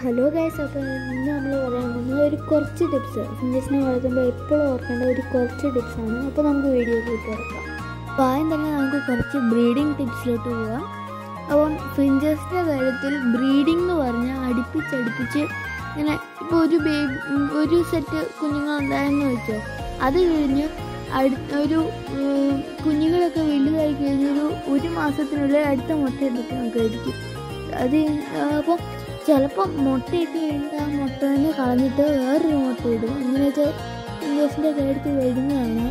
hello guys അപ്പോൾ ഇന്ന് നമ്മൾ പറയാൻ പോകുന്നത് ഒരു കുറച്ച് ടിപ്സ് ഫിഞ്ചസിനെ വളർത്തുമ്പോൾ എപ്പോഴും ഓർക്കേണ്ട ഒരു കുറച്ച് ടിപ്സാണ് അപ്പോൾ നമുക്ക് വീഡിയോയിലേക്ക് കിടക്കാം അപ്പോൾ ആദ്യം തന്നെ നമുക്ക് കുറച്ച് ബ്രീഡിംഗ് ടിപ്സിലോട്ട് പോവാം അപ്പം ഫിഞ്ചസിൻ്റെ കാര്യത്തിൽ ബ്രീഡിംഗ് എന്ന് പറഞ്ഞാൽ അടുപ്പിച്ചടുപ്പിച്ച് ഇങ്ങനെ ഇപ്പോൾ ഒരു ബേബി ഒരു സെറ്റ് കുഞ്ഞുങ്ങൾ ഉണ്ടായെന്ന് വെച്ചോ അത് കഴിഞ്ഞ് അടു ഒരു ഉം, കുഞ്ഞുങ്ങളൊക്കെ വലുതായി കഴിഞ്ഞൊരു ഒരു മാസത്തിനുള്ളിൽ അടുത്ത മുട്ട എടുത്ത് നമുക്കായിരിക്കും അത് അപ്പോൾ ചിലപ്പോൾ മുട്ടയിട്ട് കഴിഞ്ഞിട്ട് ആ മുട്ട തന്നെ കളഞ്ഞിട്ട് വേറൊരു മുട്ട ഇടും അങ്ങനെയൊക്കെ ഫിഞ്ചേഴ്സിൻ്റെ കാര്യത്തിൽ വരുന്നതാണ്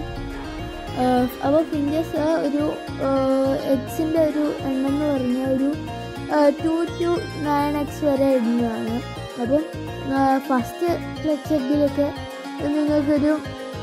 അപ്പോൾ ഫിഞ്ചേഴ്സ് ഒരു എക്സിൻ്റെ ഒരു എണ്ണം എന്ന് പറഞ്ഞാൽ ഒരു ടു ടു നയൻ എക്സ് വരെ ഇടുന്നതാണ് അപ്പം ഫസ്റ്റ് ഫ്ലെക്സ് എഗ്ഗിലൊക്കെ നിങ്ങൾക്കൊരു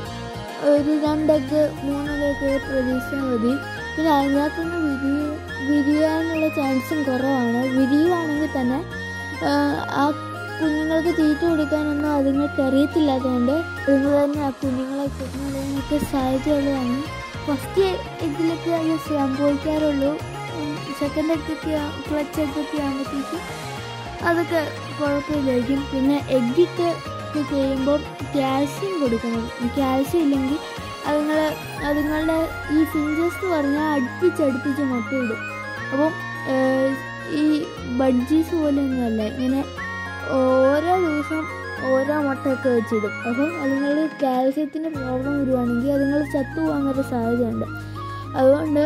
ഒരു രണ്ടെഗ് മൂന്നെഗ്ഗൊക്കെ പ്രതീക്ഷിച്ചാൽ മതി പിന്നെ അതിനകത്തുനിന്ന് വിരിയ വിരിയാനുള്ള ചാൻസും കുറവാണ് വിരിയുവാണെങ്കിൽ തന്നെ ആ, ആ കുഞ്ഞുങ്ങൾക്ക് തീറ്റ കൊടുക്കാനൊന്നും അതുങ്ങൾക്ക് അറിയത്തില്ലാത്തതുകൊണ്ട് അതുങ്ങൾ തന്നെ ആ കുഞ്ഞുങ്ങളെ കൊണ്ടുവരാനൊക്കെ സാധ്യതയുള്ളതാണ് ഫസ്റ്റ് എഗ്ഗിലൊക്കെ അത് സംഭവിക്കാറുള്ളൂ സെക്കൻഡ് എഗ്ഗൊക്കെ ക്ലച്ച് എഗ്ഗൊക്കെ ആകുമ്പോഴത്തേക്കും അതൊക്കെ കുഴപ്പമില്ലായിരിക്കും പിന്നെ എഗ്ഗിട്ട് ഒക്കെ ചെയ്യുമ്പോൾ കാൽസ്യം കൊടുക്കണം കാൽസ്യം ഇല്ലെങ്കിൽ അതുങ്ങൾ അതുങ്ങളുടെ ഈ ഫിഞ്ചസ് എന്ന് പറഞ്ഞാൽ അടുപ്പിച്ചടുപ്പിച്ച് മുട്ടയിടും അപ്പം ഏഹ്, ഈ ബഡ്ജീസ് പോലെയൊന്നുമല്ല ഇങ്ങനെ ഓരോ ദിവസം ഓരോ മുട്ടയൊക്കെ വെച്ചിടും അപ്പം അതുങ്ങൾ കാൽസ്യത്തിൻ്റെ പ്രോബ്ലം വരുവാണെങ്കിൽ അതുങ്ങൾ ചത്തുപോകാൻ വരെ സാധ്യതയുണ്ട് അതുകൊണ്ട്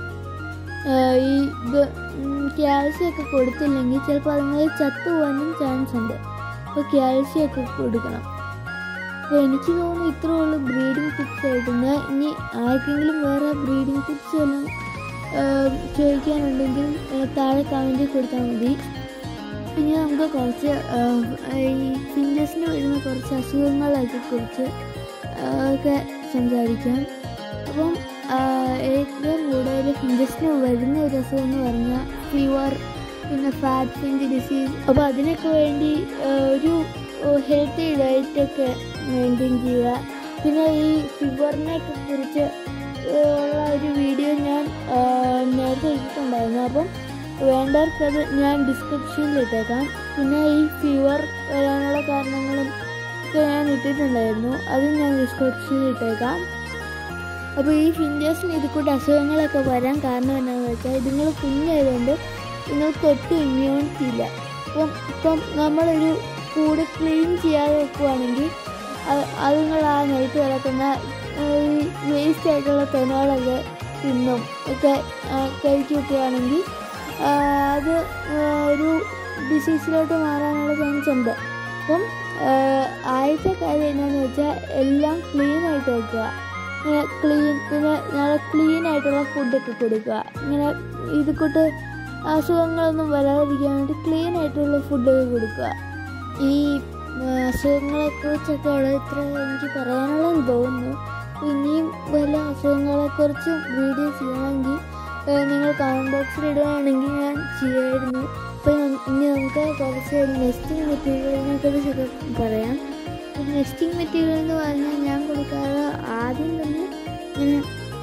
ഏഹ്, ഈ ഇത് കാൽസ്യം ഒക്കെ കൊടുത്തില്ലെങ്കിൽ ചിലപ്പോൾ അതുങ്ങൾ ചത്തുപോകാനും ചാൻസ് ഉണ്ട് അപ്പോൾ കാൽസ്യം ഒക്കെ കൊടുക്കണം അപ്പോൾ എനിക്ക് തോന്നുന്നു ഇത്രേ ഉള്ളൂ ബ്രീഡിംഗ് ടിപ്സ് ആയിട്ട് ഞാൻ ഇനി ആർക്കെങ്കിലും വേറെ ബ്രീഡിംഗ് ടിപ്സ് വല്ലതും ഏഹ്, ചോദിക്കാനുണ്ടെങ്കിൽ ഏഹ്, താഴെ കമൻറ്റിൽ കൊടുത്താൽ മതി പിന്നെ നമുക്ക് കുറച്ച് ഏഹ്, ഈ ഫിഞ്ചസിന് വരുന്ന കുറച്ച് അസുഖങ്ങളൊക്കെ കുറിച്ച് ഏഹ്, ഒക്കെ സംസാരിക്കാം അപ്പം ആഹ്, ഏറ്റവും കൂടുതൽ ഫിഞ്ചസിന് വരുന്ന ഒരു അസുഖം എന്ന് പറഞ്ഞാൽ ഫീവർ പിന്നെ ഫാറ്റ് ഫിഞ്ച് ഡിസീസ് അപ്പോൾ അതിനൊക്കെ വേണ്ടി ഏഹ്, ഒരു ഹെൽത്തി ഡയറ്റൊക്കെ മെയിൻറ്റെയിൻ ചെയ്യുക പിന്നെ ഈ ഫിവറിനെയൊക്കെ കുറിച്ച് ഏഹ്, ഉള്ള ഒരു വീഡിയോ ഞാൻ ഏഹ്, നേരത്തെ ഇട്ടിട്ടുണ്ടായിരുന്നു അപ്പം വേണ്ടവർക്കത് ഞാൻ ഡിസ്ക്രിപ്ഷനിൽ ഇട്ടേക്കാം പിന്നെ ഈ ഫീവർ വരാനുള്ള കാരണങ്ങളും ഒക്കെ ഞാൻ ഇട്ടിട്ടുണ്ടായിരുന്നു അതും ഞാൻ ഡിസ്ക്രിപ്ഷനിൽ ഇട്ടേക്കാം അപ്പോൾ ഈ ഫിഞ്ചേഴ്സിന് ഇത് കൂട്ട് അസുഖങ്ങളൊക്കെ വരാൻ കാരണം എന്താണെന്ന് വെച്ചാൽ ഇതുങ്ങൾ കുഞ്ഞായതുകൊണ്ട് നിങ്ങൾക്ക് ഒട്ടും ഇമ്മ്യൂണിറ്റി ഇല്ല ഇപ്പം ഇപ്പം നമ്മളൊരു കൂട് ക്ലീൻ ചെയ്യാതെ വെക്കുവാണെങ്കിൽ അ- അതുങ്ങൾ ആ നിലത്ത് കിടക്കുന്ന ഏഹ്, ഈ വേസ്റ്റ് ആയിട്ടുള്ള തെനുകളൊക്കെ തിന്നും ഒക്കെ ആ, കഴിക്കുകയാണെങ്കിൽ ആ, അത് ആ, ഒരു ഡിസീസിലോട്ട് മാറാനുള്ള ചാൻസ് ഉണ്ട് അപ്പം ആ, ആദ്യത്തെ കാര്യം എന്താണെന്ന് വെച്ചാൽ എല്ലാം ക്ലീൻ ആയിട്ട് വെക്കുക ഇങ്ങനെ ക്ലീൻ പിന്നെ നല്ല ക്ലീൻ ആയിട്ടുള്ള ഫുഡൊക്കെ കൊടുക്കുക ഇങ്ങനെ ഇത് കൂട്ട് അസുഖങ്ങളൊന്നും വരാതിരിക്കാൻ വേണ്ടി ക്ലീൻ ആയിട്ടുള്ള ഫുഡൊക്കെ കൊടുക്കുക ഈ ആ, അസുഖങ്ങളെക്കുറിച്ചൊക്കെ ഉള്ള ഇത്ര എനിക്ക് പറയാനുള്ളതെന്ന് തോന്നുന്നു ഇനിയും വല്ല അസുഖങ്ങളെക്കുറിച്ചും വീഡിയോ ചെയ്യണമെങ്കിൽ ആ, നിങ്ങൾ കമൻറ്റ് ബോക്സിൽ ഇടുകയാണെങ്കിൽ ഞാൻ ചെയ്യായിരുന്നു അപ്പോൾ ഇനി നമുക്ക് കുറച്ച് നെസ്റ്റിംഗ് മെറ്റീരിയലിനെ കുറിച്ചൊക്കെ പറയാം നെസ്റ്റിംഗ് മെറ്റീരിയൽ എന്ന് പറഞ്ഞാൽ ഞാൻ കൊടുക്കാറ് ആദ്യം തന്നെ ഇങ്ങനെ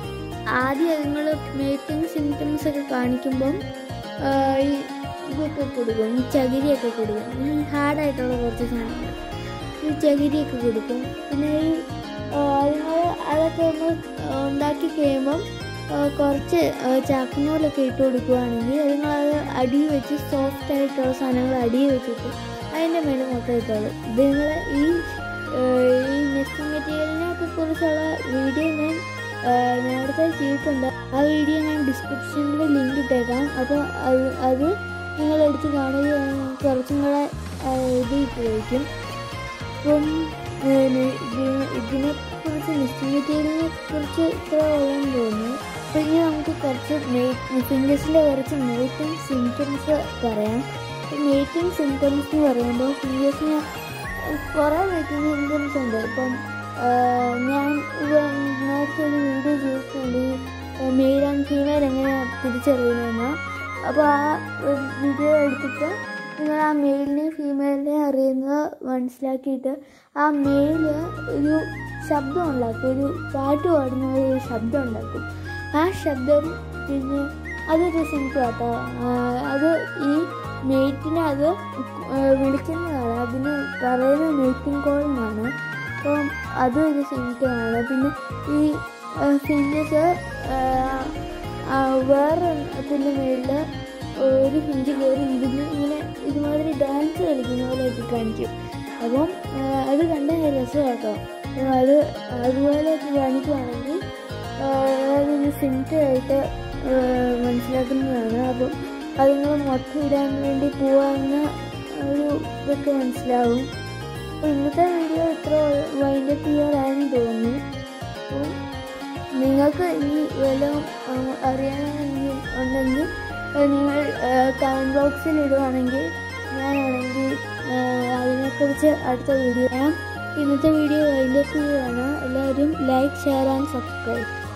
ആദ്യം അതുങ്ങൾ മേക്കിംഗ് സിംറ്റംസ് ഒക്കെ കാണിക്കുമ്പം ആ, ഈ ഇതൊക്കെ കൊടുക്കും ഈ ചകിരിയൊക്കെ കൊടുക്കും ഈ ഹാർഡായിട്ടുള്ള കുറച്ച് സാധനങ്ങൾ ഈ ചകിരിയൊക്കെ കൊടുക്കും പിന്നെ ഈ അതുങ്ങൾ അതൊക്കെ ഒന്ന് ഉണ്ടാക്കി കഴിയുമ്പം ആ, കുറച്ച് ആ, ചാക്കുനൂലൊക്കെ ഇട്ട് കൊടുക്കുകയാണെങ്കിൽ അതുങ്ങളത് അടി വെച്ച് സോഫ്റ്റ് ആയിട്ടുള്ള സാധനങ്ങൾ അടി വെച്ചിട്ട് അതിൻ്റെ മേലെ മുട്ട ഇട്ടോളും ഇത് നിങ്ങൾ ഈ ആ, ഈ നെസ്റ്റിംഗ് മെറ്റീരിയലിനെ ഒക്കെ കുറിച്ചുള്ള വീഡിയോ ഞാൻ ആ, നേരത്തെ ചെയ്തിട്ടുണ്ട് ആ വീഡിയോ ഞാൻ ഡിസ്ക്രിപ്ഷനിൽ ലിങ്ക് ഇട്ടേക്കാം അപ്പോൾ അത് അത് നിങ്ങൾ എടുത്ത് കാണുകയാണെങ്കിൽ കുറച്ചും കൂടെ ആ, ഇത് ഉപയോഗിക്കും അപ്പം ഏഹ്, ഇതിനെ ഇതിനെ കുറിച്ച് നെസ്റ്റിംഗ് മെറ്റീരിയലിനെ കുറിച്ച് ഇത്ര ഉള്ളതെന്ന് തോന്നുന്നു അപ്പോൾ ഇനി നമുക്ക് കുറച്ച് ഫിംഗേഴ്സിൻ്റെ കുറച്ച് മേറ്റിംഗ് സിംറ്റംസ് പറയാം മേറ്റിംഗ് സിംറ്റംസ് എന്ന് പറയുമ്പോൾ ഫിംഗേഴ്സിന് കുറേ മേറ്റിംഗ് സിംറ്റംസ് ഉണ്ട് ഇപ്പം ആഹ്, ഞാൻ ഇപ്പം നേരത്തെ ഒരു വീഡിയോ ചെയ്തിട്ടുണ്ട് ഈ മെയിൽ ആൻഡ് ഫീമെയിൽ എങ്ങനെയാണ് തിരിച്ചറിയുന്നതെന്ന് അപ്പോൾ ആ വീഡിയോ എടുത്തിട്ട് നിങ്ങൾ ആ മെയിലിനെയും ഫീമെയിലിനെയും അറിയുന്നത് മനസ്സിലാക്കിയിട്ട് ആ മെയില് ഒരു ശബ്ദം ഉണ്ടാക്കും ഒരു പാട്ട് പാടുന്ന പോലെ ഒരു ശബ്ദം ഉണ്ടാക്കും ആ ശബ്ദം പിന്നെ അതൊരു സിംറ്റം കേട്ടോ അത് ഈ മെയ്റ്റിനെ അത് വിളിക്കുന്നതാണ് അതിന് പറയുന്ന മെയ്റ്റിംഗ് കോൾ എന്നാണ് അപ്പം അതും ഒരു സിംറ്റമാണ് പിന്നെ ഈ ഫിഞ്ചസ് വേറെ ഇതിൻ്റെ മുകളിൽ ഒരു ഫിഞ്ച് കയറി ഇരുന്ന് ഇങ്ങനെ ഇതുമാതിരി ഡാൻസ് കളിക്കുന്ന പോലെയൊക്കെ കാണിക്കും അപ്പം ആ, അത് കണ്ട രസം കേട്ടോ അപ്പം അത് അതുപോലെ കാണിക്കുവാണെങ്കിൽ അതൊരു സിംറ്റമായിട്ട് മനസ്സിലാക്കുന്നതാണ് അപ്പം അത് നിങ്ങൾ മുട്ട ഇടാൻ വേണ്ടി പോവാന്ന ഒരു ഇതൊക്കെ മനസ്സിലാവും അപ്പോൾ ഇന്നത്തെ വീഡിയോ ഇത്ര വൈൻഡപ്പ് ചെയ്യാനാണെന്ന് തോന്നുന്നു അപ്പോൾ നിങ്ങൾക്ക് ഈ വല്ലതും അറിയണമെങ്കിൽ ഉണ്ടെങ്കിൽ അത് നിങ്ങൾ കമൻറ്റ് ബോക്സിൽ ഇടുവാണെങ്കിൽ ഞാനാണെങ്കിൽ അതിനെക്കുറിച്ച് അടുത്ത വീഡിയോ ഞാൻ ഇന്നത്തെ വീഡിയോ വൈൻഡപ്പ് ചെയ്യുകയാണ് എല്ലാവരും ലൈക്ക് ഷെയർ ആൻഡ് സബ്സ്ക്രൈബ്